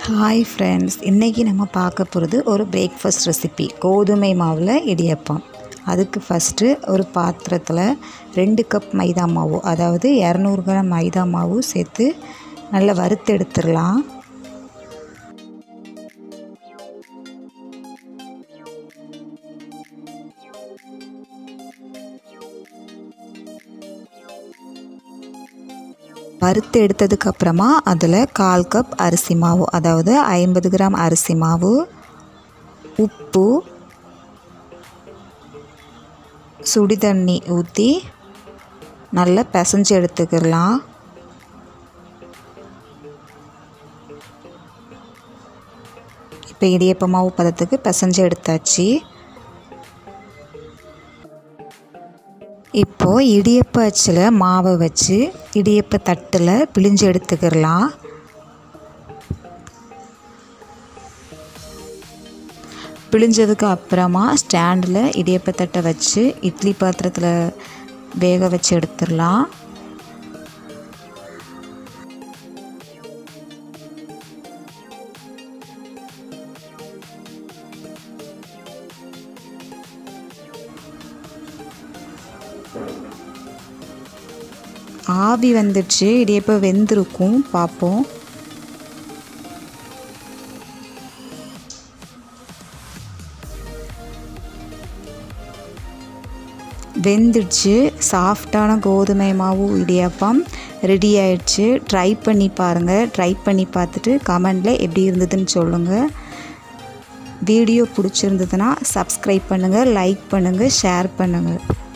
hi friends இன்றைக்கி நம்ம பார்க்க போகிறது ஒரு பிரேக்ஃபாஸ்ட் ரெசிபி கோதுமை மாவில் இடியப்பம் அதுக்கு ஃபஸ்ட்டு ஒரு பாத்திரத்தில் ரெண்டு கப் மைதா மாவு அதாவது இரநூறு கிராம் மைதா மாவு சேர்த்து நல்லா வறுத்து எடுத்துடலாம் வறுத்து எடுத்ததுக்கு அப்புறமா அதில் கால் கப் அரிசி மாவு அதாவது ஐம்பது கிராம் அரிசி மாவு உப்பு சுடி தண்ணி ஊற்றி நல்லா பிசைஞ்சு எடுத்துக்கலாம் இப்போ இடியப்ப மாவு பதத்துக்கு பிசைஞ்சு எடுத்தாச்சு இப்போது இடியப்ப அச்சில் மாவை வச்சு இடியப்ப தட்டில் பிழிஞ்சு எடுத்துக்கிடலாம் பிழிஞ்சதுக்கு அப்புறமா ஸ்டாண்டில் இடியப்ப தட்டை வச்சு இட்லி பாத்திரத்தில் வேக வச்சு எடுத்துடலாம் ஆவி வந்துடுச்சு இடியப்பம் வெந்திருக்கும் பார்ப்போம் வெந்துடுச்சு சாஃப்டான கோதுமை மாவு இடியாப்பம் ரெடி ஆயிடுச்சு ட்ரை பண்ணி பாருங்கள் ட்ரை பண்ணி பார்த்துட்டு கமெண்டில் எப்படி இருந்ததுன்னு சொல்லுங்கள் வீடியோ பிடிச்சிருந்ததுன்னா சப்ஸ்கிரைப் பண்ணுங்கள் லைக் பண்ணுங்கள் ஷேர் பண்ணுங்கள்